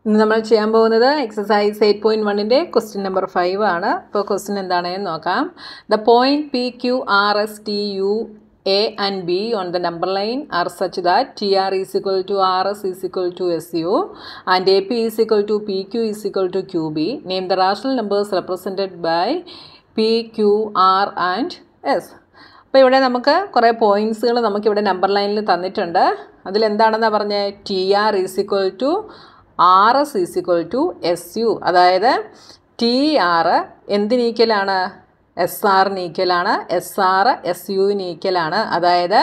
ഇന്ന് നമ്മൾ ചെയ്യാൻ പോകുന്നത് എക്സസൈസ് എയ്റ്റ് പോയിൻറ്റ് വണ്ണിൻ്റെ ക്വസ്റ്റ്യൻ നമ്പർ ഫൈവ് ആണ് ഇപ്പോൾ ക്വസ്റ്റ്യൻ എന്താണെന്ന് നോക്കാം the point P Q R S T U A and B on the number line are such that T R is equal to R S is equal to S U and A P is equal to P Q is equal to Q B name the rational numbers represented by P Q R and S അപ്പോൾ ഇവിടെ നമുക്ക് കുറേ പോയിൻറ്റ്സുകൾ നമുക്കിവിടെ number ലൈനിൽ തന്നിട്ടുണ്ട് അതിലെന്താണെന്നാണ് പറഞ്ഞത് T R is equal to R S is equal to S U അതായത് ടി ആർ എന്തിനീക്കലാണ് എസ് ആറിന് ഈക്വലാണ് എസ് ആർ എസ് യുവിന് ഈക്വലാണ് അതായത്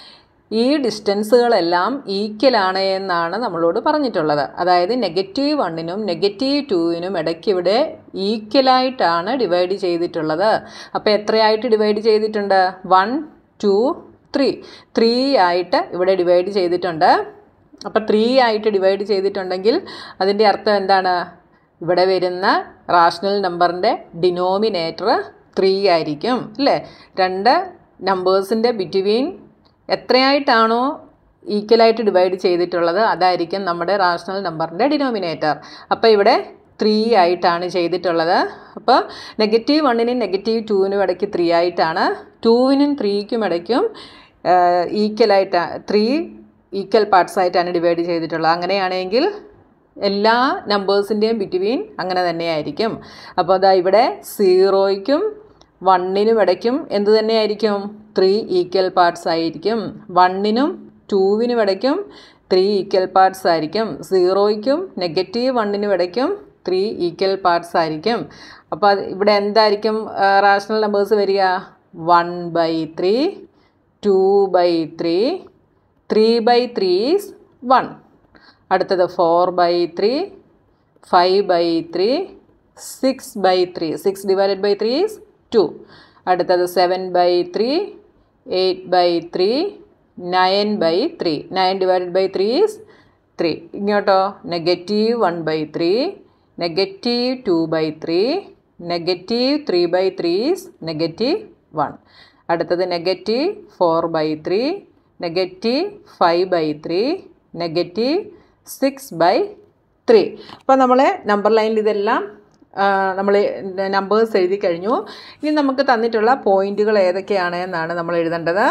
ഈ ഡിസ്റ്റൻസുകളെല്ലാം ഈക്വലാണ് എന്നാണ് നമ്മളോട് പറഞ്ഞിട്ടുള്ളത് അതായത് നെഗറ്റീവ് വണ്ണിനും നെഗറ്റീവ് ടൂവിനും ഇടയ്ക്ക് ഇവിടെ ഈക്വലായിട്ടാണ് ഡിവൈഡ് ചെയ്തിട്ടുള്ളത് അപ്പോൾ എത്രയായിട്ട് ഡിവൈഡ് ചെയ്തിട്ടുണ്ട് വൺ ടു ത്രീ ത്രീ ആയിട്ട് ഇവിടെ ഡിവൈഡ് ചെയ്തിട്ടുണ്ട് അപ്പോൾ ത്രീ ആയിട്ട് ഡിവൈഡ് ചെയ്തിട്ടുണ്ടെങ്കിൽ അതിൻ്റെ അർത്ഥം എന്താണ് ഇവിടെ വരുന്ന റാഷണൽ നമ്പറിൻ്റെ ഡിനോമിനേറ്റർ ത്രീ ആയിരിക്കും അല്ലേ രണ്ട് നമ്പേഴ്സിൻ്റെ ബിറ്റ്വീൻ എത്രയായിട്ടാണോ ഈക്വലായിട്ട് ഡിവൈഡ് ചെയ്തിട്ടുള്ളത് അതായിരിക്കും നമ്മുടെ റാഷണൽ നമ്പറിൻ്റെ ഡിനോമിനേറ്റർ അപ്പോൾ ഇവിടെ ത്രീ ആയിട്ടാണ് ചെയ്തിട്ടുള്ളത് അപ്പോൾ നെഗറ്റീവ് വണ്ണിനും നെഗറ്റീവ് ടൂവിനും ഇടയ്ക്ക് ത്രീ ആയിട്ടാണ് ടൂവിനും ത്രീക്കും ഇടയ്ക്കും ഈക്വലായിട്ട് ത്രീ ഈക്വൽ പാർട്സ് ആയിട്ടാണ് ഡിവൈഡ് ചെയ്തിട്ടുള്ളത് അങ്ങനെയാണെങ്കിൽ എല്ലാ നമ്പേഴ്സിൻ്റെയും ബിറ്റ്വീൻ അങ്ങനെ തന്നെയായിരിക്കും അപ്പോൾ അതാ ഇവിടെ സീറോയ്ക്കും വണ്ണിനും ഇടയ്ക്കും എന്ത് തന്നെയായിരിക്കും ത്രീ ഈക്വൽ പാർട്സ് ആയിരിക്കും വണ്ണിനും ടൂവിനും ഇടയ്ക്കും ത്രീ ഈക്വൽ പാർട്സ് ആയിരിക്കും സീറോയ്ക്കും നെഗറ്റീവ് വണ്ണിനും ഇടയ്ക്കും ത്രീ ഈക്വൽ പാർട്സ് ആയിരിക്കും അപ്പോൾ അത് ഇവിടെ എന്തായിരിക്കും റാഷണൽ നമ്പേഴ്സ് വരിക one by three two by three three by three is one അടുത്തത് four by three five by three six by three six divided by three is two അടുത്തത് seven by three eight by three nine by three nine divided by three is three ഇങ്ങോട്ടോ negative one by three negative two by three negative three by three is negative one അടുത്തത് negative four by three negative five by three negative six by three അപ്പോൾ നമ്മൾ number ലൈനിൽ ഇതെല്ലാം നമ്മൾ numbers എഴുതി കഴിഞ്ഞു ഇനി നമുക്ക് തന്നിട്ടുള്ള പോയിന്റുകൾ ഏതൊക്കെയാണ് എന്നാണ് നമ്മൾ എഴുതേണ്ടത്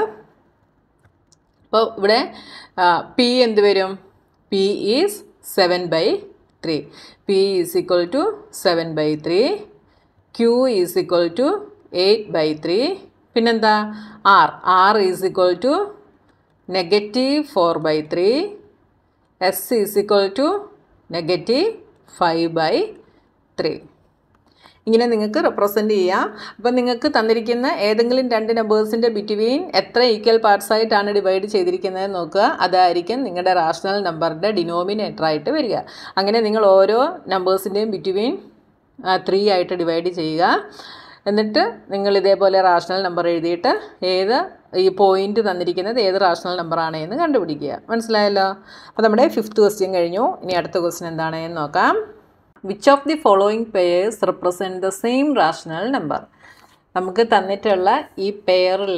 അപ്പോൾ ഇവിടെ പി എന്ത് വരും P is seven by three P is equal to seven by three Q is equal to eight by three പിന്നെന്താ R R is equal to negative four by three S is equal to negative five by three ഇങ്ങനെ നിങ്ങൾക്ക് represent ചെയ്യാം അപ്പം നിങ്ങൾക്ക് തന്നിരിക്കുന്ന ഏതെങ്കിലും രണ്ട് നമ്പേഴ്സിൻ്റെ ബിറ്റ്വീൻ എത്ര ഈക്വൽ പാർട്സ് ആയിട്ടാണ് ഡിവൈഡ് ചെയ്തിരിക്കുന്നത് നോക്കുക അതായിരിക്കും നിങ്ങളുടെ റാഷണൽ നമ്പറിൻ്റെ ഡിനോമിനേറ്റർ ആയിട്ട് വരിക അങ്ങനെ നിങ്ങൾ ഓരോ നമ്പേഴ്സിൻ്റെയും ബിറ്റ്വീൻ ത്രീ ആയിട്ട് ഡിവൈഡ് ചെയ്യുക എന്നിട്ട് നിങ്ങൾ ഇതേപോലെ റാഷണൽ നമ്പർ എഴുതിയിട്ട് ഏത് ഈ പോയിന്റ് തന്നിരിക്കുന്നത് ഏത് റാഷണൽ നമ്പറാണ് എന്ന് കണ്ടുപിടിക്കുക മനസ്സിലായല്ലോ അപ്പോൾ നമ്മുടെ ഫിഫ്ത്ത് ക്വസ്റ്റ്യൻ കഴിഞ്ഞു ഇനി അടുത്ത ക്വസ്റ്റ്യൻ എന്താണ് എന്ന് നോക്കാം which of the following pairs represent the same rational number നമുക്ക് തന്നിട്ടുള്ള ഈ പെയറിൽ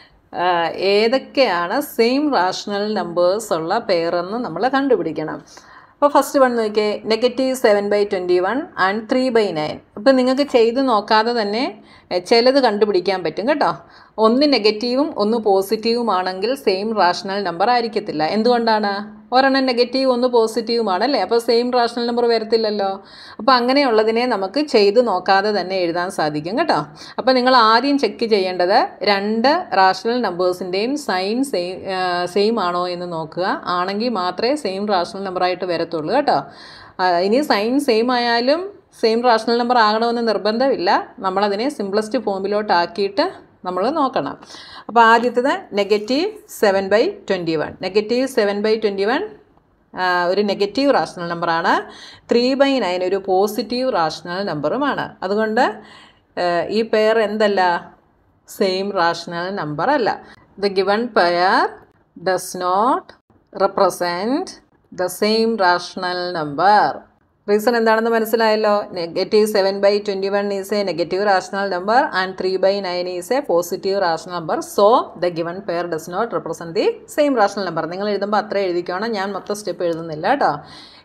ഏതൊക്കെയാണ് സെയിം റാഷണൽ നമ്പേഴ്സ് ഉള്ള പെയറെന്ന് നമ്മൾ കണ്ടുപിടിക്കണം അപ്പോൾ ഫസ്റ്റ് വൺ നോക്കിയേ negative seven by twenty one and three by nine അപ്പോൾ നിങ്ങൾക്ക് ചെയ്ത് നോക്കാതെ തന്നെ ചിലത് കണ്ടുപിടിക്കാൻ പറ്റും കേട്ടോ ഒന്ന് നെഗറ്റീവും ഒന്ന് പോസിറ്റീവും ആണെങ്കിൽ സെയിം റാഷണൽ നമ്പർ ആയിരിക്കത്തില്ല എന്തുകൊണ്ടാണ് ഒരെണ്ണം നെഗറ്റീവ് ഒന്ന് പോസിറ്റീവുമാണല്ലേ അപ്പോൾ സെയിം റാഷണൽ നമ്പർ വരത്തില്ലല്ലോ അപ്പോൾ അങ്ങനെയുള്ളതിനെ നമുക്ക് ചെയ്ത് നോക്കാതെ തന്നെ എഴുതാൻ സാധിക്കും കേട്ടോ അപ്പോൾ നിങ്ങൾ ആദ്യം ചെക്ക് ചെയ്യേണ്ടത് രണ്ട് റാഷണൽ നമ്പേഴ്സിൻ്റെയും സൈൻ സെയിം സെയിം ആണോ എന്ന് നോക്കുക ആണെങ്കിൽ മാത്രമേ സെയിം റാഷണൽ നമ്പറായിട്ട് വരത്തുള്ളൂ കേട്ടോ ഇനി സൈൻ സെയിം ആയാലും സെയിം റാഷണൽ നമ്പർ ആകണമെന്ന് നിർബന്ധമില്ല നമ്മളതിനെ സിംപ്ലസ്റ്റ് ഫോമിലോട്ടാക്കിയിട്ട് നമ്മൾ നോക്കണം അപ്പോൾ ആദ്യത്തത് negative seven by twenty one negative seven by twenty one ഒരു നെഗറ്റീവ് റാഷണൽ നമ്പറാണ് ത്രീ ബൈ നയൻ ഒരു പോസിറ്റീവ് റാഷണൽ നമ്പറുമാണ് അതുകൊണ്ട് ഈ പെയർ എന്തല്ല സെയിം റാഷണൽ നമ്പർ അല്ല the given pair does not represent the same rational number reason എന്താണെന്ന് മനസ്സിലായല്ലോ negative seven by twenty one is a negative rational number and three by nine is a positive rational number so the given pair does not represent the same rational number നിങ്ങൾ എഴുതുമ്പോൾ അത്ര എഴുതിക്കണം ഞാൻ മൊത്തം step എഴുതുന്നില്ല കേട്ടോ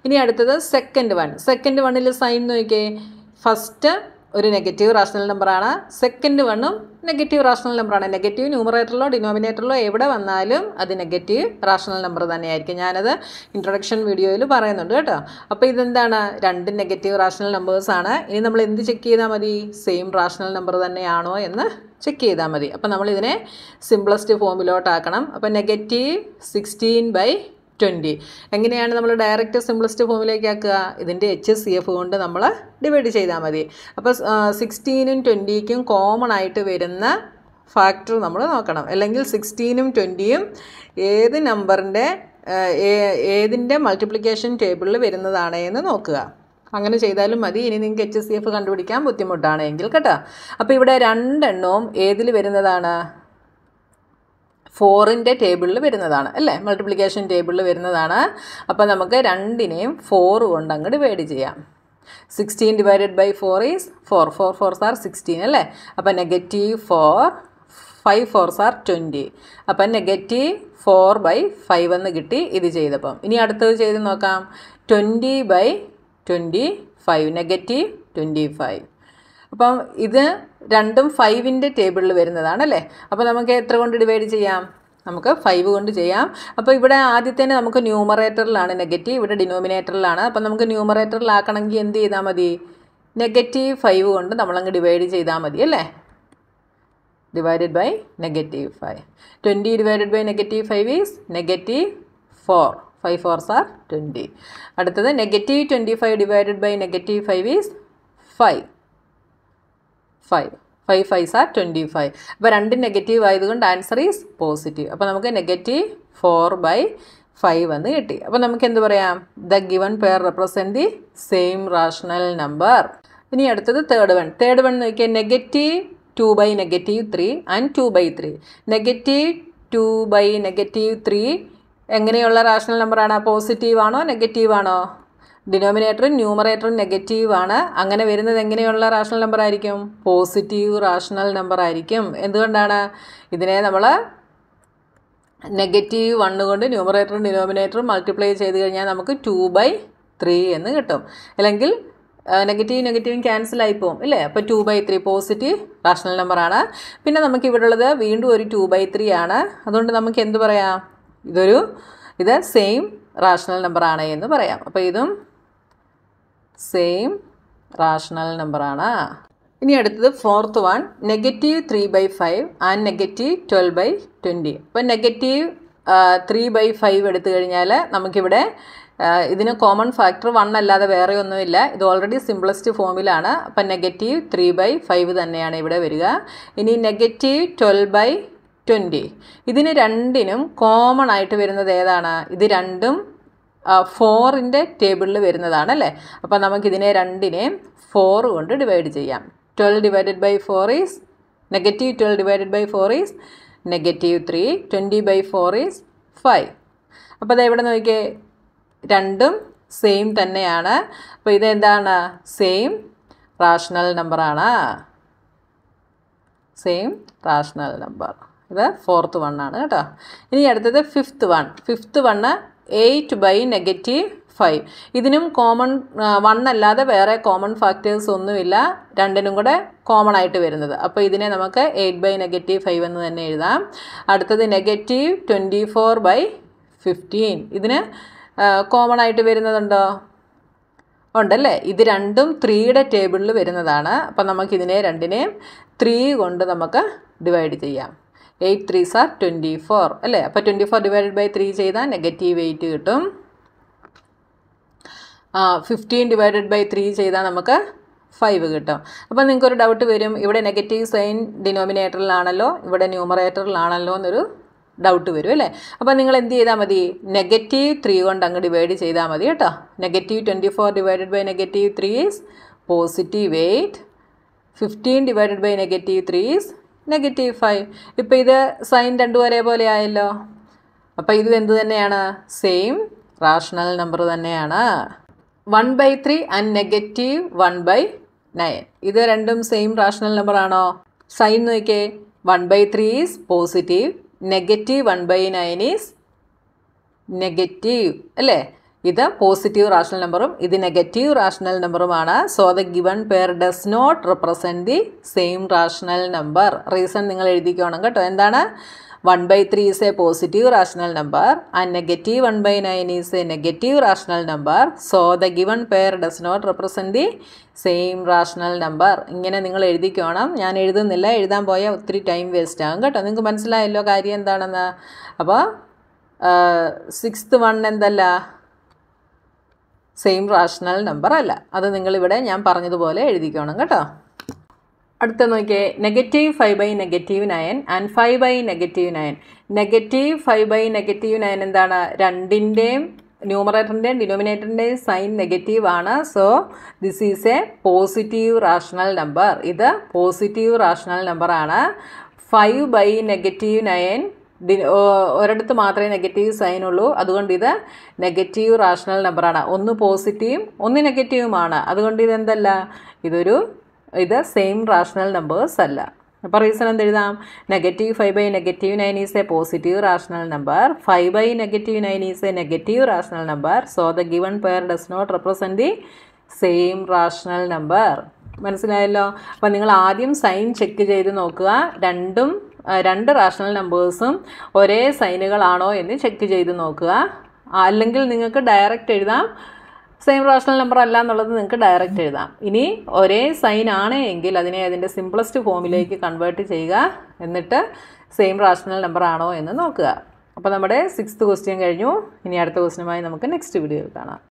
ഇനി അടുത്തത് second one second വണ്ണിൽ സൈൻ നോക്കിയേ ഫസ്റ്റ് ഒരു നെഗറ്റീവ് റാഷണൽ നമ്പറാണ് സെക്കൻഡ് വണ്ണും നെഗറ്റീവ് റാഷണൽ നമ്പറാണ് നെഗറ്റീവ് ന്യൂമറേറ്ററിലോ ഡിനോമിനേറ്ററിലോ എവിടെ വന്നാലും അത് നെഗറ്റീവ് റാഷണൽ നമ്പർ തന്നെയായിരിക്കും ഞാനത് ഇൻട്രൊഡക്ഷൻ വീഡിയോയിൽ പറയുന്നുണ്ട് കേട്ടോ അപ്പോൾ ഇതെന്താണ് രണ്ട് നെഗറ്റീവ് റാഷണൽ നമ്പേഴ്സാണ് ഇനി നമ്മൾ എന്ത് ചെക്ക് ചെയ്താൽ മതി സെയിം റാഷണൽ നമ്പർ തന്നെയാണോ എന്ന് ചെക്ക് ചെയ്താൽ മതി അപ്പോൾ നമ്മളിതിനെ സിംപ്ലസ്റ്റ് ഫോമിലോട്ടാക്കണം അപ്പോൾ നെഗറ്റീവ് സിക്സ്റ്റീൻ ബൈ ട്വൻറ്റി എങ്ങനെയാണ് നമ്മൾ ഡയറക്റ്റ് സിംപ്ലസ്റ്റ് ഫോമിലേക്ക് ആക്കുക ഇതിൻ്റെ എച്ച് സി എഫ് കൊണ്ട് നമ്മൾ ഡിവൈഡ് ചെയ്താൽ മതി അപ്പോൾ സിക്സ്റ്റീനും ട്വൻറ്റിക്കും കോമൺ ആയിട്ട് വരുന്ന ഫാക്ടർ നമ്മൾ നോക്കണം അല്ലെങ്കിൽ സിക്സ്റ്റീനും ട്വൻറ്റിയും ഏത് നമ്പറിൻ്റെ ഏതിൻ്റെ മൾട്ടിപ്ലിക്കേഷൻ ടേബിളിൽ വരുന്നതാണ് എന്ന് നോക്കുക അങ്ങനെ ചെയ്താലും മതി ഇനി നിങ്ങൾക്ക് എച്ച് സി എഫ് കണ്ടുപിടിക്കാൻ ബുദ്ധിമുട്ടാണെങ്കിൽ കേട്ടോ അപ്പോൾ ഇവിടെ രണ്ടെണ്ണവും ഏതിൽ വരുന്നതാണ് ഫോറിൻ്റെ ടേബിളിൽ വരുന്നതാണ് അല്ലേ മൾട്ടിപ്ലിക്കേഷൻ ടേബിളിൽ വരുന്നതാണ് അപ്പോൾ നമുക്ക് രണ്ടിനെയും ഫോർ കൊണ്ട് അങ്ങ് ഡിവൈഡ് ചെയ്യാം sixteen divided by four is four four fours are sixteen അല്ലേ അപ്പോൾ negative four five fours are twenty അപ്പം നെഗറ്റീവ് ഫോർ ബൈ ഫൈവ് എന്ന് കിട്ടി ഇത് ചെയ്തപ്പം ഇനി അടുത്തത് ചെയ്ത് നോക്കാം twenty by twenty five negative twenty five അപ്പം ഇത് രണ്ടും ഫൈവിൻ്റെ ടേബിളിൽ വരുന്നതാണ് അല്ലേ അപ്പോൾ നമുക്ക് എത്ര കൊണ്ട് ഡിവൈഡ് ചെയ്യാം നമുക്ക് ഫൈവ് കൊണ്ട് ചെയ്യാം അപ്പോൾ ഇവിടെ ആദ്യത്തേന് നമുക്ക് ന്യൂമറേറ്ററിലാണ് നെഗറ്റീവ് ഇവിടെ ഡിനോമിനേറ്ററിലാണ് അപ്പോൾ നമുക്ക് ന്യൂമറേറ്ററിലാക്കണമെങ്കിൽ എന്ത് ചെയ്താൽ മതി നെഗറ്റീവ് ഫൈവ് കൊണ്ട് നമ്മളങ്ങ് ഡിവൈഡ് ചെയ്താൽ മതി അല്ലേ divided by negative five twenty divided by negative five is negative four five fours are twenty അടുത്തത് negative twenty five divided by negative five is five five five five are twenty five അപ്പോൾ രണ്ടും negative ആയതുകൊണ്ട് answer is positive അപ്പോൾ നമുക്ക് negative four by five എന്ന് കിട്ടി അപ്പോൾ നമുക്ക് എന്ത് പറയാം the given pair represent the same rational number ഇനി അടുത്തത് തേർഡ് വൺ തേർഡ് വൺ നോക്കിയാൽ negative two by negative three and two by three negative two by negative three എങ്ങനെയുള്ള റാഷണൽ നമ്പറാണ് പോസിറ്റീവ് ആണോ നെഗറ്റീവ് ആണോ ഡിനോമിനേറ്ററും ന്യൂമറേറ്ററും നെഗറ്റീവ് ആണ് അങ്ങനെ വരുന്നത് എങ്ങനെയുള്ള റാഷണൽ നമ്പർ ആയിരിക്കും പോസിറ്റീവ് റാഷണൽ നമ്പർ ആയിരിക്കും എന്തുകൊണ്ടാണ് ഇതിനെ നമ്മൾ നെഗറ്റീവ് വണ്ണ് കൊണ്ട് ന്യൂമറേറ്ററും ഡിനോമിനേറ്ററും മൾട്ടിപ്ലൈ ചെയ്ത് കഴിഞ്ഞാൽ നമുക്ക് ടു ബൈ ത്രീ എന്ന് കിട്ടും അല്ലെങ്കിൽ നെഗറ്റീവ് നെഗറ്റീവും ക്യാൻസൽ ആയി പോകും ഇല്ലേ അപ്പോൾ two by three positive rational നമ്പറാണ് പിന്നെ നമുക്ക് ഇവിടെ ഉള്ളത് വീണ്ടും ഒരു ടു ബൈ ത്രീ ആണ് അതുകൊണ്ട് നമുക്ക് എന്ത് പറയാം ഇതൊരു ഇത് സെയിം റാഷണൽ നമ്പറാണ് എന്ന് പറയാം അപ്പോൾ ഇതും സെയിം റാഷണൽ നമ്പറാണ് ഇനി അടുത്തത് fourth one negative three by five and negative twelve by twenty അപ്പോൾ നെഗറ്റീവ് ത്രീ ബൈ ഫൈവ് എടുത്തു കഴിഞ്ഞാൽ നമുക്കിവിടെ ഇതിന് കോമൺ ഫാക്ടർ വൺ അല്ലാതെ വേറെ ഒന്നുമില്ല ഇത് ഓൾറെഡി സിംപ്ലസ്റ്റ് ഫോമിലാണ് അപ്പം നെഗറ്റീവ് ത്രീ ബൈ ഫൈവ് തന്നെയാണ് ഇവിടെ വരിക ഇനി നെഗറ്റീവ് ട്വൽവ് ബൈ ട്വൻറ്റി ഇതിന് രണ്ടിനും കോമൺ ആയിട്ട് വരുന്നത് ഏതാണ് ഇത് രണ്ടും ഫോറിൻ്റെ ടേബിളിൽ വരുന്നതാണ് അല്ലേ അപ്പോൾ നമുക്കിതിനെ രണ്ടിനെയും ഫോർ കൊണ്ട് ഡിവൈഡ് ചെയ്യാം twelve divided by four is negative twelve divided by four is negative three twenty by four is five അപ്പോൾ അത് എവിടെ നോക്കിയേ രണ്ടും സെയിം തന്നെയാണ് അപ്പോൾ ഇതെന്താണ് സെയിം റാഷണൽ നമ്പറാണ് സെയിം റാഷണൽ നമ്പർ ഇത് ഫോർത്ത് വൺ ആണ് കേട്ടോ ഇനി അടുത്തത് fifth one fifth one eight by negative five ഇതിനും കോമൺ വൺ അല്ലാതെ വേറെ കോമൺ ഫാക്ടേഴ്സ് ഒന്നുമില്ല രണ്ടിനും കൂടെ കോമൺ ആയിട്ട് വരുന്നത് അപ്പോൾ ഇതിനെ നമുക്ക് എയ്റ്റ് ബൈ നെഗറ്റീവ് ഫൈവ് എന്ന് തന്നെ എഴുതാം അടുത്തത് negative twenty four by fifteen ഇതിന് കോമൺ ആയിട്ട് വരുന്നതുണ്ടോ ഉണ്ടല്ലേ ഇത് രണ്ടും ത്രീയുടെ ടേബിളിൽ വരുന്നതാണ് അപ്പം നമുക്കിതിനെ രണ്ടിനെയും ത്രീ കൊണ്ട് നമുക്ക് ഡിവൈഡ് ചെയ്യാം eight three sir twenty four അല്ലേ അപ്പോൾ twenty four divided by three ചെയ്താൽ നെഗറ്റീവ് എയ്റ്റ് കിട്ടും ആ ഫിഫ്റ്റീൻ ഡിവൈഡഡ് ബൈ ത്രീ ചെയ്താൽ നമുക്ക് ഫൈവ് കിട്ടും അപ്പോൾ നിങ്ങൾക്കൊരു ഡൗട്ട് വരും ഇവിടെ നെഗറ്റീവ് സൈൻ ഡിനോമിനേറ്ററിലാണല്ലോ ഇവിടെ ന്യൂമറേറ്ററിലാണല്ലോ എന്നൊരു ഡൗട്ട് വരും അല്ലേ അപ്പോൾ നിങ്ങൾ എന്ത് ചെയ്താൽ മതി നെഗറ്റീവ് ത്രീ കൊണ്ട് അങ്ങ് ഡിവൈഡ് ചെയ്താൽ മതി കേട്ടോ negative twenty four divided by negative three is positive eight fifteen divided by negative three is negative five ഇപ്പോൾ ഇത് സൈൻ രണ്ടും ഒരേപോലെ ആയല്ലോ അപ്പോൾ ഇത് എന്ത് തന്നെയാണ് സെയിം റാഷണൽ നമ്പർ തന്നെയാണ് one by three and negative one by nine ഇത് രണ്ടും സെയിം റാഷണൽ നമ്പർ ആണോ സൈൻ നോക്കിയേ one by three is positive negative one by nine is negative അല്ലേ ഇത് പോസിറ്റീവ് റാഷണൽ നമ്പറും ഇത് നെഗറ്റീവ് റാഷണൽ നമ്പറുമാണ് so the given pair does not represent the same rational number reason നിങ്ങൾ എഴുതിക്കണം കേട്ടോ എന്താണ് one by three is a positive rational number and negative one by nine is a negative rational number so the given pair does not represent the same rational number ഇങ്ങനെ നിങ്ങൾ എഴുതിക്കോണം ഞാൻ എഴുതുന്നില്ല എഴുതാൻ പോയാൽ ഒത്തിരി ടൈം വേസ്റ്റ് ആകും കേട്ടോ നിങ്ങൾക്ക് മനസ്സിലായല്ലോ കാര്യം എന്താണെന്ന് അപ്പോൾ സിക്സ്ത് വൺ എന്തല്ല സെയിം റാഷണൽ നമ്പർ അല്ല അത് നിങ്ങളിവിടെ ഞാൻ പറഞ്ഞതുപോലെ എഴുതിക്കോണം കേട്ടോ അടുത്ത നോക്കിയേ negative five by negative nine and five by negative nine negative five by negative nine എന്താണ് രണ്ടിൻ്റെയും ന്യൂമറേറ്ററിൻ്റെയും ഡിനോമിനേറ്ററിൻ്റെയും സൈൻ നെഗറ്റീവ് ആണ് so this is a positive rational number ഇത് പോസിറ്റീവ് റാഷണൽ നമ്പറാണ് ഫൈവ് ബൈ നെഗറ്റീവ് നയൻ ഡി ഒരിടത്ത് മാത്രമേ നെഗറ്റീവ് സൈൻ ഉള്ളൂ അതുകൊണ്ട് ഇത് നെഗറ്റീവ് റാഷണൽ നമ്പറാണ് ഒന്ന് പോസിറ്റീവും ഒന്ന് നെഗറ്റീവുമാണ് അതുകൊണ്ട് ഇതെന്തല്ല ഇതൊരു ഇത് സെയിം റാഷണൽ നമ്പേഴ്സ് അല്ല അപ്പോൾ റീസൺ എന്തെഴുതാം negative five by negative nine is a positive rational number five by negative nine is a negative rational number so the given pair does not represent the same rational number മനസ്സിലായല്ലോ അപ്പോൾ നിങ്ങൾ ആദ്യം sign check ചെയ്ത് നോക്കുക രണ്ടും രണ്ട് rational നമ്പേഴ്സും ഒരേ സൈനുകളാണോ എന്ന് ചെക്ക് ചെയ്ത് നോക്കുക അല്ലെങ്കിൽ നിങ്ങൾക്ക് ഡയറക്റ്റ് എഴുതാം സെയിം റാഷണൽ നമ്പർ അല്ല എന്നുള്ളത് നിങ്ങൾക്ക് ഡയറക്റ്റ് എഴുതാം ഇനി ഒരേ സൈൻ ആണ് എങ്കിൽ അതിനെ അതിൻ്റെ സിംപ്ലസ്റ്റ് ഫോമിലേക്ക് കൺവേർട്ട് ചെയ്യുക എന്നിട്ട് സെയിം റാഷണൽ നമ്പർ ആണോ എന്ന് നോക്കുക അപ്പോൾ നമ്മുടെ സിക്സ്ത് ക്വസ്റ്റ്യൻ കഴിഞ്ഞു ഇനി അടുത്ത ക്വസ്റ്റ്യനുമായി നമുക്ക് നെക്സ്റ്റ് വീഡിയോയിൽ കാണാം